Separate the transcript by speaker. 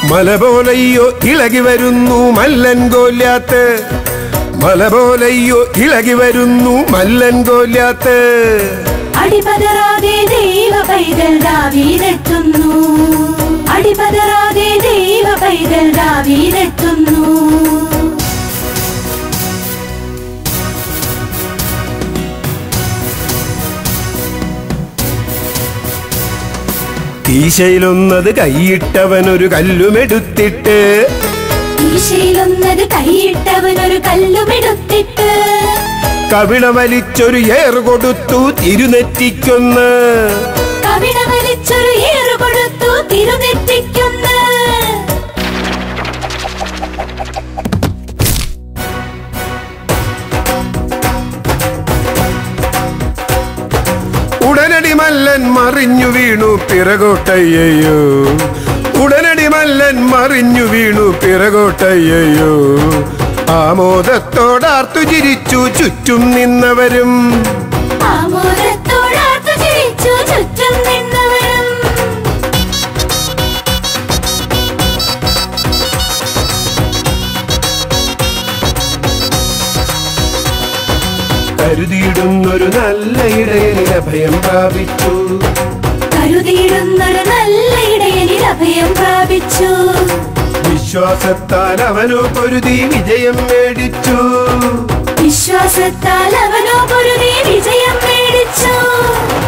Speaker 1: മല പോലെയ്യോ ഇളകി വരുന്നു മല്ലൻ കോല്ലാത്ത് മല പോലെയ്യോ ഇളകി വരുന്നു മല്ലൻ കോല്ലാത്ത്
Speaker 2: അടിപതറാതെ ദൈവ പൈതൽ ദാവീതെത്തുന്നു അടിപതറാതെ ദൈവ പൈതൽ ദാവീതെത്തുന്നു
Speaker 1: ഈശയിലൊന്നത് കൈയിട്ടവനൊരു കല്ലുമെടുത്തിട്ട്
Speaker 2: ഈശയിലൊന്നത് കൈയിട്ടവനൊരു കല്ലുമെടുത്തിട്ട്
Speaker 1: കവിണ വലിച്ചൊരു ഏറ് കൊടുത്തു തിരുനെറ്റിക്കൊന്ന്
Speaker 2: കവിണ വലിച്ചൊരു ഏറു കൊടുത്തു തിരുനെറ്റിക്കുന്ന
Speaker 1: ഉടനടി മല്ലൻ മറിഞ്ഞു വീണു പിറകോട്ടയ്യോ ഉടനടി മല്ലൻ മറിഞ്ഞു വീണു പിറകോട്ടയ്യോ ആമോദത്തോടാർത്തു ചിരിച്ചു ചുറ്റും നിന്നവരും
Speaker 2: ആമോദത്തോടാർത്തു ചിരിച്ചു ചുറ്റും നിന്നവരും
Speaker 1: കരുതിയിടുന്നൊരു നല്ല ഇടയനിൽ അഭയം പ്രാപിച്ചു
Speaker 2: കരുതിയിടുന്നൊരു നല്ല ഇടയനിൽ അഭയം പ്രാപിച്ചു
Speaker 1: വിശ്വാസത്താൽ അവനു പൊരുതി വിജയം മേടിച്ചു
Speaker 2: വിശ്വാസത്താൽ അവനോ പൊരുതി വിജയം മേടിച്ചു